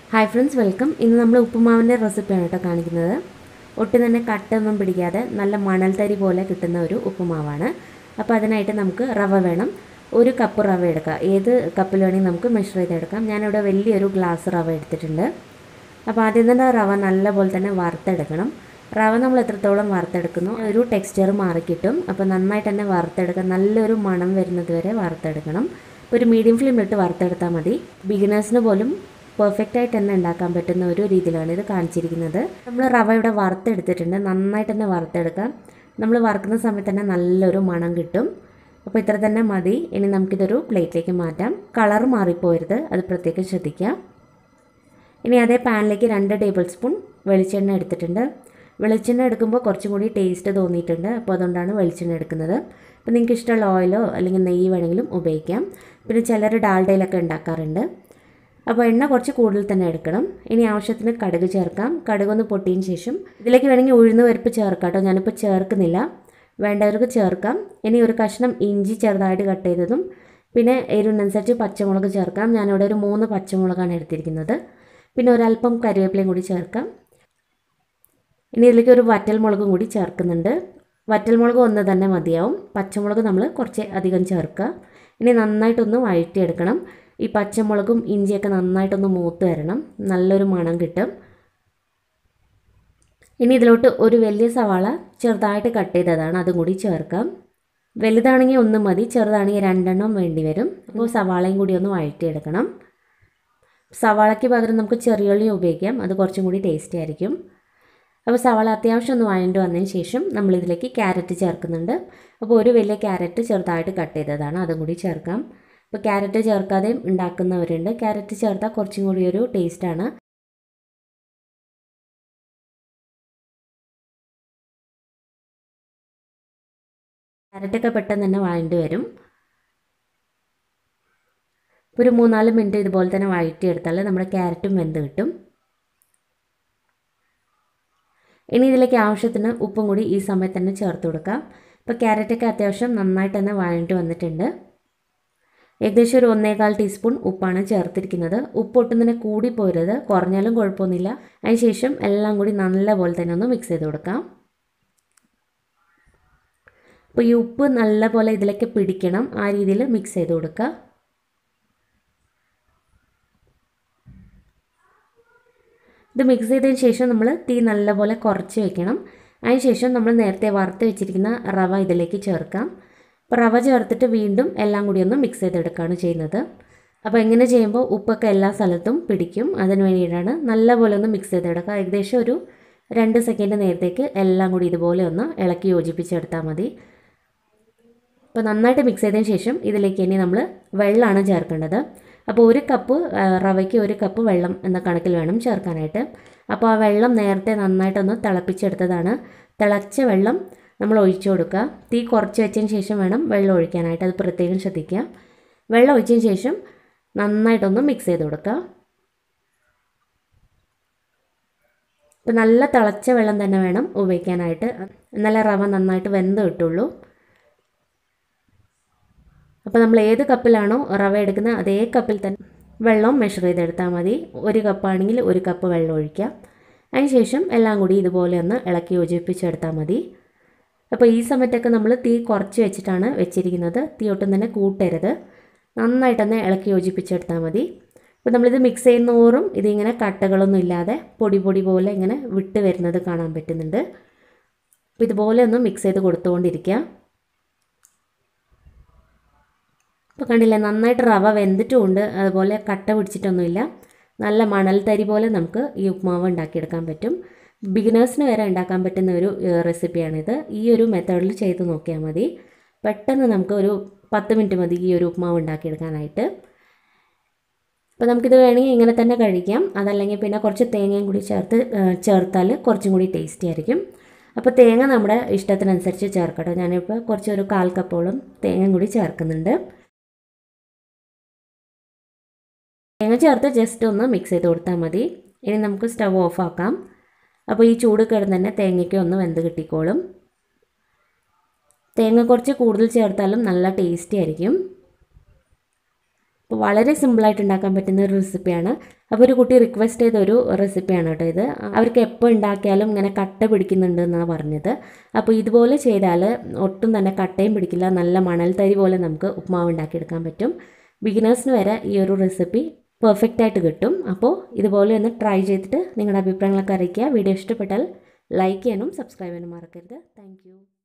hi friends welcome ഇന്ന് നമ്മൾ ഉപ്പുമാവിൻ്റെ റെസിപ്പിയാണ് കേട്ടോ കാണിക്കുന്നത് ഒട്ടും തന്നെ കട്ടൊന്നും പിടിക്കാതെ നല്ല മണൽത്തരി പോലെ കിട്ടുന്ന ഒരു ഉപ്പുമാവാണ് അപ്പോൾ അതിനായിട്ട് നമുക്ക് റവ വേണം ഒരു കപ്പ് റവ എടുക്കാം ഏത് കപ്പിൽ വേണമെങ്കിൽ നമുക്ക് മെഷർ ചെയ്തെടുക്കാം ഞാനിവിടെ വലിയൊരു ഗ്ലാസ് റവ എടുത്തിട്ടുണ്ട് അപ്പോൾ ആദ്യം തന്നെ റവ നല്ലപോലെ തന്നെ വറുത്തെടുക്കണം റവ നമ്മൾ എത്രത്തോളം വറുത്തെടുക്കുന്നു ഒരു ടെക്സ്ചർ മാറിക്കിട്ടും അപ്പോൾ നന്നായിട്ട് തന്നെ വറുത്തെടുക്കാം നല്ലൊരു മണം വരുന്നത് വരെ വറുത്തെടുക്കണം ഇപ്പോൾ ഒരു മീഡിയം ഫ്ലെയിമിലിട്ട് വറുത്തെടുത്താൽ മതി ബിഗിനേഴ്സിന് പോലും പെർഫെക്റ്റ് ആയിട്ട് തന്നെ ഉണ്ടാക്കാൻ പറ്റുന്ന ഒരു രീതിയിലാണ് ഇത് കാണിച്ചിരിക്കുന്നത് നമ്മൾ റവ ഇവിടെ വറുത്തെടുത്തിട്ടുണ്ട് നന്നായിട്ട് തന്നെ വറുത്തെടുക്കാം നമ്മൾ വറുക്കുന്ന സമയത്ത് തന്നെ നല്ലൊരു മണം കിട്ടും അപ്പോൾ ഇത്ര തന്നെ മതി ഇനി നമുക്കിതൊരു പ്ലേറ്റിലേക്ക് മാറ്റാം കളർ മാറിപ്പോരുത് അത് പ്രത്യേകം ശ്രദ്ധിക്കാം ഇനി അതേ പാനിലേക്ക് രണ്ട് ടേബിൾ സ്പൂൺ വെളിച്ചെണ്ണ എടുത്തിട്ടുണ്ട് വെളിച്ചെണ്ണ എടുക്കുമ്പോൾ കുറച്ചും കൂടി ടേസ്റ്റ് തോന്നിയിട്ടുണ്ട് അപ്പോൾ അതുകൊണ്ടാണ് വെളിച്ചെണ്ണ എടുക്കുന്നത് അപ്പോൾ നിങ്ങൾക്ക് ഇഷ്ടമുള്ള ഓയിലോ അല്ലെങ്കിൽ നെയ്യ് വേണമെങ്കിലും ഉപയോഗിക്കാം പിന്നെ ചിലർ ഡാൽഡയിലൊക്കെ ഉണ്ടാക്കാറുണ്ട് അപ്പോൾ എണ്ണ കുറച്ച് കൂടുതൽ തന്നെ എടുക്കണം ഇനി ആവശ്യത്തിന് കടുക് ചേർക്കാം കടുകൊന്ന് പൊട്ടിയതിന് ശേഷം ഇതിലേക്ക് വേണമെങ്കിൽ ഉഴുന്ന് പരിപ്പ് ചേർക്കാം കേട്ടോ ഞാനിപ്പോൾ ചേർക്കുന്നില്ല വേണ്ടവർക്ക് ചേർക്കാം ഇനി ഒരു കഷ്ണം ഇഞ്ചി ചെറുതായിട്ട് കട്ട് ചെയ്തതും പിന്നെ എരിവിനനുസരിച്ച് പച്ചമുളക് ചേർക്കാം ഞാനിവിടെ ഒരു മൂന്ന് പച്ചമുളകാണ് എടുത്തിരിക്കുന്നത് പിന്നെ ഒരല്പം കരിവേപ്പിലയും കൂടി ചേർക്കാം ഇനി ഇതിലേക്ക് ഒരു വറ്റൽമുളകും കൂടി ചേർക്കുന്നുണ്ട് വറ്റൽമുളക് ഒന്ന് തന്നെ മതിയാവും പച്ചമുളക് നമ്മൾ കുറച്ച് അധികം ചേർക്കുക ഇനി നന്നായിട്ടൊന്ന് വഴറ്റിയെടുക്കണം ഈ പച്ചമുളകും ഇഞ്ചിയൊക്കെ നന്നായിട്ടൊന്ന് മൂത്ത് വരണം നല്ലൊരു മണം കിട്ടും ഇനി ഇതിലോട്ട് ഒരു വലിയ സവാള ചെറുതായിട്ട് കട്ട് ചെയ്തതാണ് അതും കൂടി ചേർക്കാം വലുതാണെങ്കിൽ ഒന്ന് മതി ചെറുതാണെങ്കിൽ രണ്ടെണ്ണം വേണ്ടി വരും അപ്പോൾ സവാളയും കൂടി ഒന്ന് വഴറ്റിയെടുക്കണം സവാളയ്ക്ക് പകരം നമുക്ക് ചെറിയുള്ളി ഉപയോഗിക്കാം അത് കുറച്ചും കൂടി ടേസ്റ്റി ആയിരിക്കും അപ്പോൾ സവാള അത്യാവശ്യം ഒന്ന് വഴണ്ട് വന്നതിന് ശേഷം നമ്മളിതിലേക്ക് ക്യാരറ്റ് ചേർക്കുന്നുണ്ട് അപ്പോൾ ഒരു വലിയ ക്യാരറ്റ് ചെറുതായിട്ട് കട്ട് ചെയ്തതാണ് അതും കൂടി ചേർക്കാം അപ്പോൾ ക്യാരറ്റ് ചേർക്കാതെയും ഉണ്ടാക്കുന്നവരുണ്ട് ക്യാരറ്റ് ചേർത്താൽ കുറച്ചും കൂടി ഒരു ടേസ്റ്റാണ് ക്യാരറ്റൊക്കെ പെട്ടെന്ന് തന്നെ വഴണ്ടി വരും ഒരു മൂന്നാല് മിനിറ്റ് ഇതുപോലെ തന്നെ വഴറ്റിയെടുത്താൽ നമ്മുടെ ക്യാരറ്റും വെന്ത് കിട്ടും ഇനി ഇതിലേക്ക് ആവശ്യത്തിന് ഉപ്പും കൂടി ഈ സമയത്ത് തന്നെ ചേർത്ത് കൊടുക്കാം ഇപ്പോൾ ക്യാരറ്റൊക്കെ അത്യാവശ്യം നന്നായിട്ട് തന്നെ വഴണ്ടി വന്നിട്ടുണ്ട് ഏകദേശം ഒരു ഒന്നേകാൽ ടീസ്പൂൺ ഉപ്പാണ് ചേർത്തിരിക്കുന്നത് ഉപ്പ് ഒട്ടും തന്നെ കൂടി പോരുത് കുറഞ്ഞാലും കുഴപ്പമൊന്നുമില്ല അതിനുശേഷം എല്ലാം കൂടി നല്ലപോലെ തന്നെ ഒന്ന് മിക്സ് ചെയ്ത് കൊടുക്കാം അപ്പോൾ ഈ ഉപ്പ് നല്ലപോലെ ഇതിലേക്ക് പിടിക്കണം ആ രീതിയിൽ മിക്സ് ചെയ്ത് കൊടുക്കുക ഇത് മിക്സ് ചെയ്തതിന് ശേഷം നമ്മൾ തീ നല്ലപോലെ കുറച്ച് വെക്കണം അതിനുശേഷം നമ്മൾ നേരത്തെ വറുത്ത് വെച്ചിരിക്കുന്ന റവ ഇതിലേക്ക് ചേർക്കാം അപ്പോൾ റവ ചേർത്തിട്ട് വീണ്ടും എല്ലാം കൂടി ഒന്ന് മിക്സ് ചെയ്തെടുക്കുകയാണ് ചെയ്യുന്നത് അപ്പോൾ എങ്ങനെ ചെയ്യുമ്പോൾ ഉപ്പൊക്കെ എല്ലാ സ്ഥലത്തും പിടിക്കും അതിന് വേണ്ടിയിട്ടാണ് നല്ലപോലെ ഒന്ന് മിക്സ് ചെയ്തെടുക്കുക ഏകദേശം ഒരു രണ്ട് സെക്കൻഡ് നേരത്തേക്ക് എല്ലാം കൂടി ഇതുപോലെ ഒന്ന് ഇളക്കി യോജിപ്പിച്ചെടുത്താൽ മതി അപ്പോൾ നന്നായിട്ട് മിക്സ് ചെയ്തതിന് ശേഷം ഇതിലേക്ക് ഇനി നമ്മൾ വെള്ളമാണ് ചേർക്കേണ്ടത് അപ്പോൾ ഒരു കപ്പ് റവയ്ക്ക് ഒരു കപ്പ് വെള്ളം എന്ന കണക്കിൽ വേണം ചേർക്കാനായിട്ട് അപ്പോൾ ആ വെള്ളം നേരത്തെ നന്നായിട്ടൊന്ന് തിളപ്പിച്ചെടുത്തതാണ് തിളച്ച വെള്ളം നമ്മൾ ഒഴിച്ചു കൊടുക്കുക തീ കുറച്ച് വെച്ചതിന് ശേഷം വേണം വെള്ളം ഒഴിക്കാനായിട്ട് അത് പ്രത്യേകം ശ്രദ്ധിക്കുക വെള്ളം ഒഴിച്ചതിന് ശേഷം നന്നായിട്ടൊന്ന് മിക്സ് ചെയ്ത് കൊടുക്കുക അപ്പോൾ നല്ല തിളച്ച വെള്ളം തന്നെ വേണം ഉപയോഗിക്കാനായിട്ട് എന്നാലേ റവ നന്നായിട്ട് വെന്ത് കിട്ടുള്ളൂ അപ്പോൾ നമ്മൾ ഏത് കപ്പിലാണോ റവ എടുക്കുന്നത് അതേ കപ്പിൽ തന്നെ വെള്ളം മെഷർ ചെയ്തെടുത്താൽ മതി ഒരു കപ്പാണെങ്കിൽ ഒരു കപ്പ് വെള്ളം ഒഴിക്കാം അതിനുശേഷം എല്ലാം കൂടി ഇതുപോലെ ഒന്ന് ഇളക്കി യോജിപ്പിച്ചെടുത്താൽ മതി അപ്പോൾ ഈ സമയത്തൊക്കെ നമ്മൾ തീ കുറച്ച് വെച്ചിട്ടാണ് വെച്ചിരിക്കുന്നത് തീ ഒട്ടും തന്നെ കൂട്ടരുത് നന്നായിട്ട് തന്നെ ഇളക്കി യോജിപ്പിച്ചെടുത്താൽ മതി അപ്പോൾ നമ്മളിത് മിക്സ് ചെയ്യുന്നോറും ഇതിങ്ങനെ കട്ടകളൊന്നും ഇല്ലാതെ പൊടി പൊടി പോലെ ഇങ്ങനെ വിട്ട് വരുന്നത് കാണാൻ പറ്റുന്നുണ്ട് അപ്പോൾ ഇതുപോലെ ഒന്ന് മിക്സ് ചെയ്ത് കൊടുത്തുകൊണ്ടിരിക്കുക ഇപ്പോൾ കണ്ടില്ലേ നന്നായിട്ട് റവ വെന്തിട്ടുമുണ്ട് അതുപോലെ കട്ട പിടിച്ചിട്ടൊന്നുമില്ല നല്ല മണൽ തരി പോലെ നമുക്ക് ഈ ഉപ്മാവ് ഉണ്ടാക്കിയെടുക്കാൻ പറ്റും ബിഗിനേഴ്സിന് വരെ ഉണ്ടാക്കാൻ പറ്റുന്ന ഒരു റെസിപ്പിയാണിത് ഈ ഒരു മെത്തേഡിൽ ചെയ്ത് നോക്കിയാൽ മതി പെട്ടെന്ന് നമുക്ക് ഒരു പത്ത് മിനിറ്റ് മതി ഈ ഒരു ഉപ്മാവ് ഉണ്ടാക്കിയെടുക്കാനായിട്ട് അപ്പോൾ നമുക്കിത് വേണമെങ്കിൽ ഇങ്ങനെ തന്നെ കഴിക്കാം അതല്ലെങ്കിൽ പിന്നെ കുറച്ച് തേങ്ങയും കൂടി ചേർത്ത് ചേർത്താൽ കുറച്ചും കൂടി ടേസ്റ്റി ആയിരിക്കും അപ്പോൾ തേങ്ങ നമ്മുടെ ഇഷ്ടത്തിനനുസരിച്ച് ചേർക്കട്ടെ ഞാനിപ്പോൾ കുറച്ച് ഒരു കാൽ കപ്പോളം തേങ്ങയും കൂടി ചേർക്കുന്നുണ്ട് തേങ്ങ ചേർത്ത് ജസ്റ്റ് ഒന്ന് മിക്സ് ചെയ്ത് കൊടുത്താൽ മതി ഇനി നമുക്ക് സ്റ്റവ് ഓഫ് ആക്കാം അപ്പോൾ ഈ ചൂട് കിടന്ന് തന്നെ തേങ്ങയ്ക്ക് ഒന്ന് വെന്ത് കിട്ടിക്കോളും തേങ്ങ കുറച്ച് കൂടുതൽ ചേർത്താലും നല്ല ടേസ്റ്റി ആയിരിക്കും അപ്പോൾ വളരെ സിമ്പിളായിട്ട് ഉണ്ടാക്കാൻ പറ്റുന്ന ഒരു റെസിപ്പിയാണ് അപ്പോൾ ഒരു കുട്ടി റിക്വസ്റ്റ് ചെയ്ത ഒരു റെസിപ്പിയാണ് കേട്ടോ ഇത് അവർക്ക് എപ്പോൾ ഉണ്ടാക്കിയാലും ഇങ്ങനെ കട്ട പിടിക്കുന്നുണ്ട് എന്നാണ് പറഞ്ഞത് അപ്പോൾ ഇതുപോലെ ചെയ്താൽ ഒട്ടും തന്നെ കട്ടയും പിടിക്കില്ല നല്ല മണൽ തരി പോലെ നമുക്ക് ഉപ്മാവ് ഉണ്ടാക്കിയെടുക്കാൻ പറ്റും ബിഗിനേഴ്സിന് വരെ ഈ ഒരു റെസിപ്പി പെർഫെക്റ്റ് ആയിട്ട് കിട്ടും അപ്പോൾ ഇതുപോലെ ഒന്ന് ട്രൈ ചെയ്തിട്ട് നിങ്ങളുടെ അഭിപ്രായങ്ങളൊക്കെ അറിയിക്കുക വീഡിയോ ഇഷ്ടപ്പെട്ടാൽ ലൈക്ക് ചെയ്യാനും സബ്സ്ക്രൈബ് ചെയ്യാനും മറക്കരുത് താങ്ക്